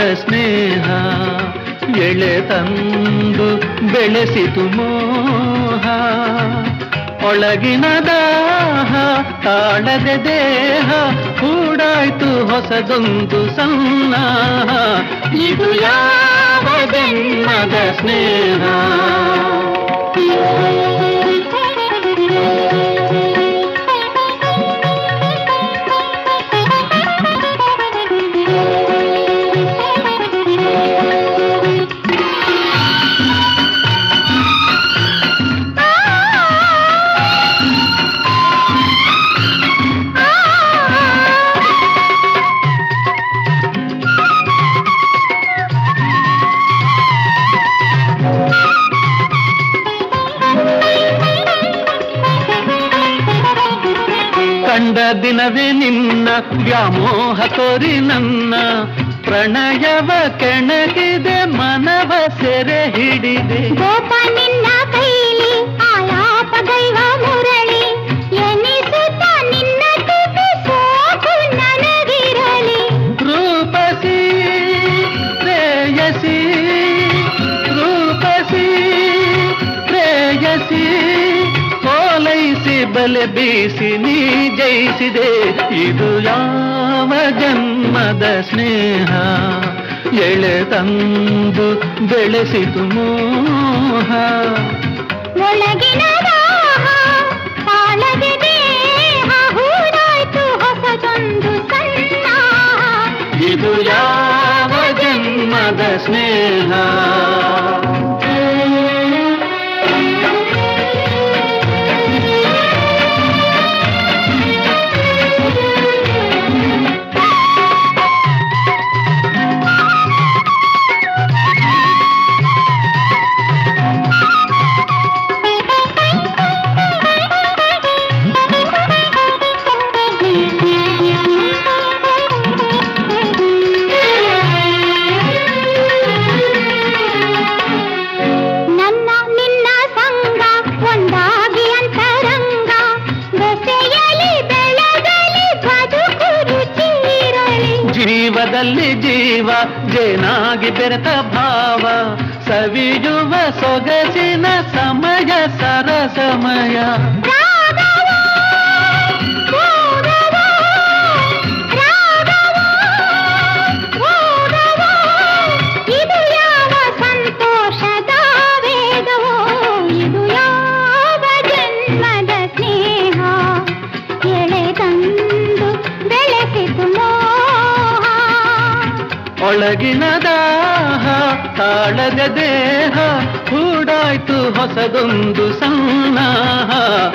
ಸ್ನೇಹ ಎಳೆ ತಂದು ಬೆಳೆಸಿತು ಮೋಹ ಒಳಗಿನ ದಾಹ ತಾಳದೆ ದೇಹ ಕೂಡಾಯ್ತು ಹೊಸದೊಂದು ಸನ್ನಾಹ ಇದು ಯಾವ ಜನ್ಮದ ಸ್ನೇಹ ಕಂಡ ದಿನವೇ ನಿನ್ನ ವ್ಯಾಮೋಹ ತೋರಿ ನನ್ನ ಪ್ರಣಯವ ಕೆಣಕಿದೆ ಮನವ ಸೆರೆ ಹಿಡಿದೆ ಗೋಪ ನಿನ್ನ ಕೈಲಿ ಆಲಾಪ ದೈವ ಮುರಳಿ ಎನಿಸುತ್ತ ನಿನ್ನ ತುಟಿ ಸೋಕು ನನಗಿರಲಿ ರೂಪಸಿ ಪ್ರೇಯಸಿ ರೂಪಸಿ ಪ್ರೇಯಸಿ ಓಲೈಸಿ ಬಲೆ ಬೀಸಿ ನೀ ಜಯಿಸಿದೆ ಇದು ಯಾವ ಜನ್ಮದ ಸ್ನೇಹ ಎಳೆ ತಂದು ಬೆಳೆಸಿತು ಮೋಹ ಒಳಗಿನ ದಾಹ ತಾಳದೆ ದೇಹ ಹೂಡಾಯ್ತು ಹೊಸದೊಂದು ಸನ್ನಾಹ ಇದು ಯಾವ ಜನ್ಮದ ಸ್ನೇಹ ನನ್ನ ನಿನ್ನ ಸಂಗ ಒಂದಾಗಿ ಅಂತರಂಗ ಬೆಸೆಯಲಿ ಬೆಳಗಲಿ ಬದುಕು ರುಚಿರಲಿ ಜೀವದಲ್ಲಿ ಜೀವ ಜೇನಾಗಿ ಬೆರೆತ ಭಾವ ಸವಿಯುವ ಸೊಗಸಿನ ಸಮಯ ಸರಸಮಯ ರಾಗವ ಭೋಗವ ರಾಗವ ಭೋಗವ ಇದು ಯಾವ ಸಂತೋಷದ ವೇಗವೋ ಇದು ಯಾವ ಜನ್ಮದ ಸ್ನೇಹ ಎಳೆದಂದು ಬೆಳೆಸಿತು ಮೋಹ ಒಳಗಿನ ದಾಹ ತಾಳದ ದೇಹ ಕೂಡಾಯ್ತು ಹೊಸದೊಂದು ಸನ್ನಾಹ